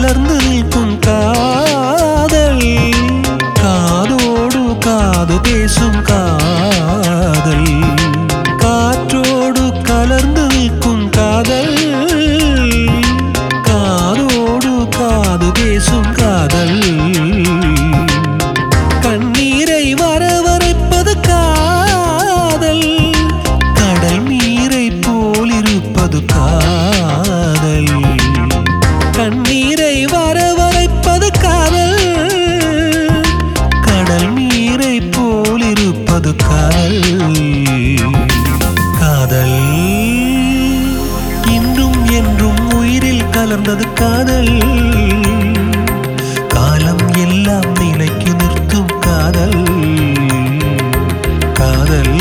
கலர்ந்து நிற்கும் காதல் காதோடு காது பேசும் காதல் காற்றோடு கலர்ந்து நிற்கும் காதல் காதோடு காது பேசும் காதல் கண்ணீரை வரவரைப்பது காதல் கடல் நீரை போலிருப்பது காதல் கண்ணீரை வரவரைப்பது காதல் கடல் நீரை போலிருப்பது காதல் காதல் இன்றும் என்றும் உயிரில் கலர்ந்தது காதல் காலம் எல்லாம் நிலைக்கு நிறுத்தும் காதல் காதல்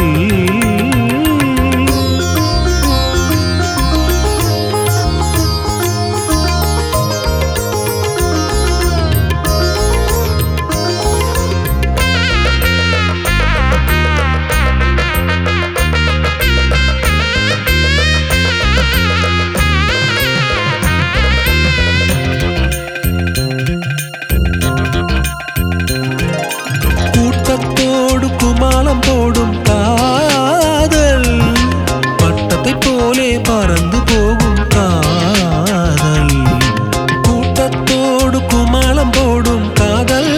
கூட்டத்தோடு குமாலம் போடும் காதல் பட்டத்தை போலே பறந்து போகும் காதல் கூட்டத்தோடு குமாலம் போடும் காதல்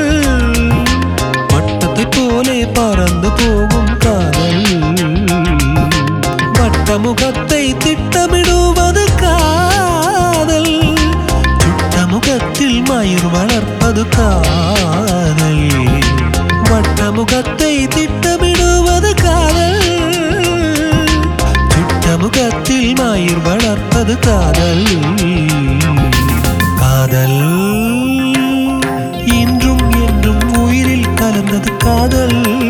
பட்டத்தை போலே பறந்து போகும் காதல் வட்டமுகத்தை திட்டமிடுவது காதல் சுட்டமுகத்தில் மயிர் வளர்ப்பது காதல் வட்டமுகத்தை திட்டமிடுவது காதல் சுட்டமுகத்தில் மயிர் வளர்ப்பது காதல் காதல் இன்றும் என்றும் உயிரில் கலந்தது காதல்